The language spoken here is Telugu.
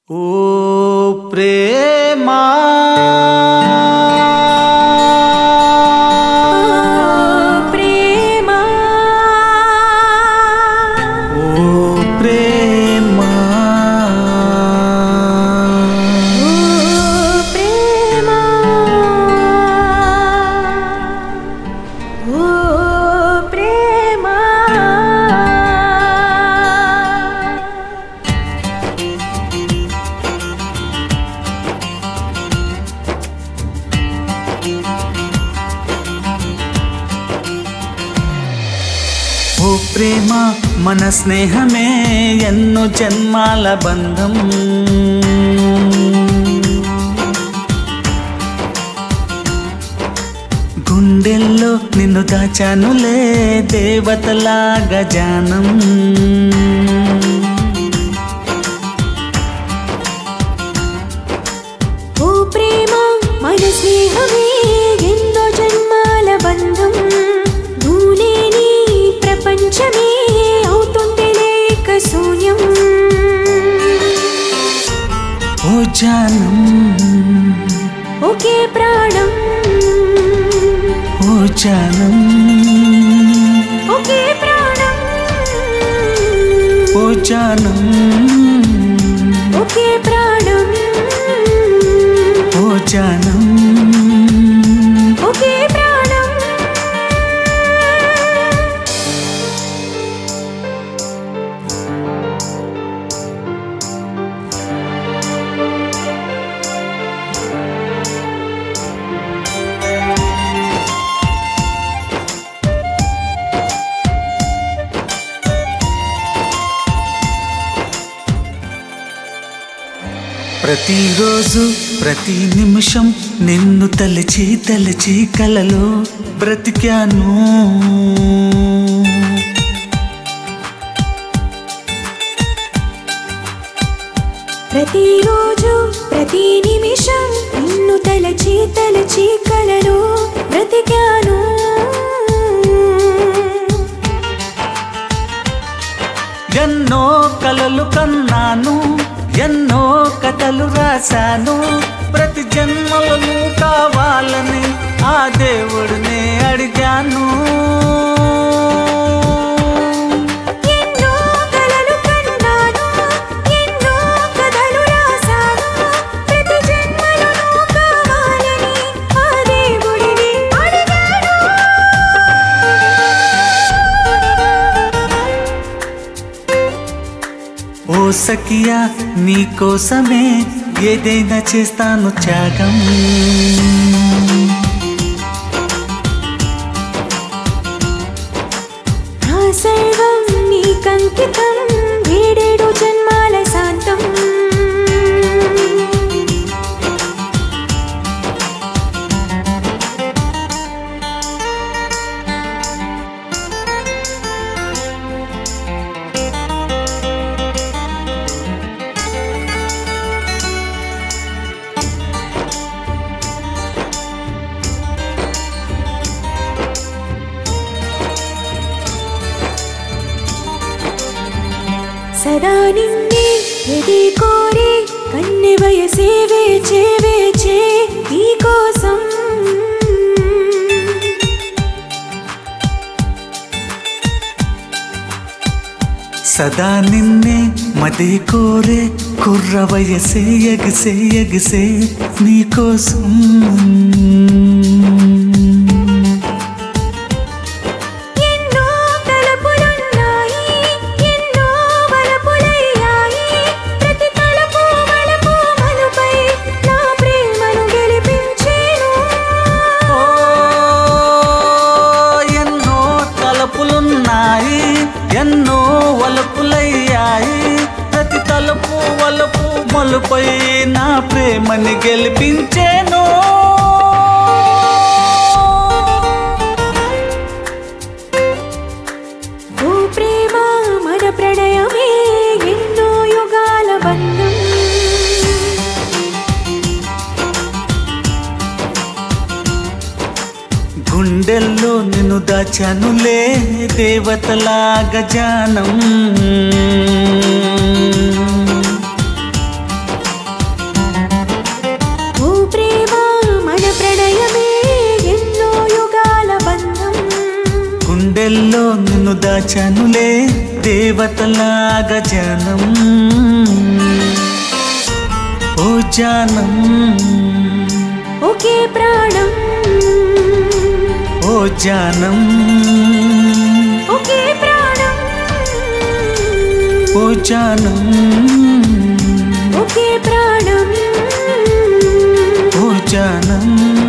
ఓ ప్రేమా ప్రేమా ఓ ప్రేమా ఓ ప్రేమా ఓ ప్రేమా ఓ ప్రేమ మన స్నేహమే ఎన్నో జన్మాల బంధం గుండెల్లో నిన్ను దాచానులే దేవతలాగా జానం ఓ ప్రేమ మన స్నేహమే ఎన్నో జన్మాల బంధం నువ్వులేని ప్రపంచమే అవుతుంది లేక శూన్యం ఓ జానం ఒకే ప్రాణం ఓ జానం ఒకే ప్రాణం ఓ జానం ఒకే ప్రాణం ఓ జానం ఒకే ప్రాణం ప్రతిరోజు ప్రతి నిమిషం నిన్ను తలచి తలచి కలలో బ్రతికాను ప్రతిరోజు ప్రతి నిమిషం నిన్ను తలచి తలచి కలలో బ్రతికాను ఎన్నో కలలు కన్నాను ఎన్నో కథలు రాశాను ప్రతి జన్మలను కావాలని ఆ దేవుడిని అడిగాను ఎన్నో కలలు కన్నాను ఎన్నో కథలు రాశాను ప్రతి జన్మలను కావాలని ఆ దేవుడిని అడిగాను ఓ సఖియా నీ కోసమే ఏదైనా చేస్తాను త్యాగం నా సర్వం నీకంకితం ఏడేడు జన్మాల శాంతం సదా నిన్నే ఎది కోరి కన్నె వయసే వేచే వేచే నీకోసం సదా నిన్నే మదే కోరే కుర్ర వయసే ఎగసే ఎగసే నీకోసం ఎన్నో తలపులున్నాయి ఎన్నో వలపులయ్యాయి ప్రతి తలపు వలపు మలుపై నా ప్రేమను గెలిపించేను ఓ, ఎన్నో తలపులున్నాయి ఎన్నో వలపులయ్యాయి ప్రతి తలుపు వలపు మలుపై నా ప్రేమని గెలిపించేను ఓ ప్రేమ మన ప్రణయమే ఎన్నో యుగాల బంధం గుండెల్లో నిన్ను దాచానులే దేవతలాగా జానం దాచానులే దేవతలాగా జనం ఓ జానం ఒకే ప్రాణం ఓ జానం ఒకే ప్రాణం ఓ జానం ఒకే ప్రాణం ఓ జానం